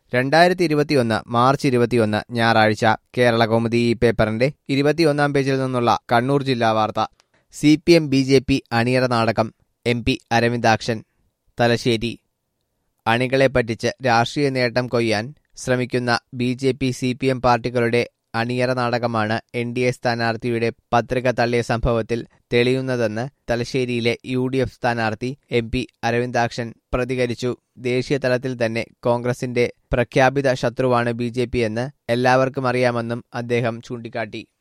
രണ്ടായിരത്തി ഇരുപത്തിയൊന്ന് മാർച്ച് ഇരുപത്തിയൊന്ന് ഞായറാഴ്ച കേരള കൗമുദി ഈ പേപ്പറിന്റെ ഇരുപത്തിയൊന്നാം പേജിൽ നിന്നുള്ള കണ്ണൂർ ജില്ലാ വാർത്ത C P M B J P അണിയറ നാടകം എം പി അരവിന്ദാക്ഷൻ തലശ്ശേരി അണികളെ പറ്റിച്ച് രാഷ്ട്രീയ നേട്ടം കൊയ്യാൻ ശ്രമിക്കുന്ന B J P C P M പാർട്ടികളുടെ അണിയറ നാടകമാണ് എൻ ഡി എ സ്ഥാനാർത്ഥിയുടെ പത്രിക തള്ളിയ സംഭവത്തിൽ തെളിയുന്നതെന്ന് തലശ്ശേരിയിലെ യു ഡി എഫ് സ്ഥാനാർത്ഥി എം പി അരവിന്ദാക്ഷൻ പ്രതികരിച്ചു ദേശീയ തലത്തിൽ തന്നെ കോൺഗ്രസിന്റെ പ്രഖ്യാപിത ശത്രുവാണ് ബി ജെ പി എന്ന് എല്ലാവർക്കും അറിയാമെന്നും അദ്ദേഹം ചൂണ്ടിക്കാട്ടി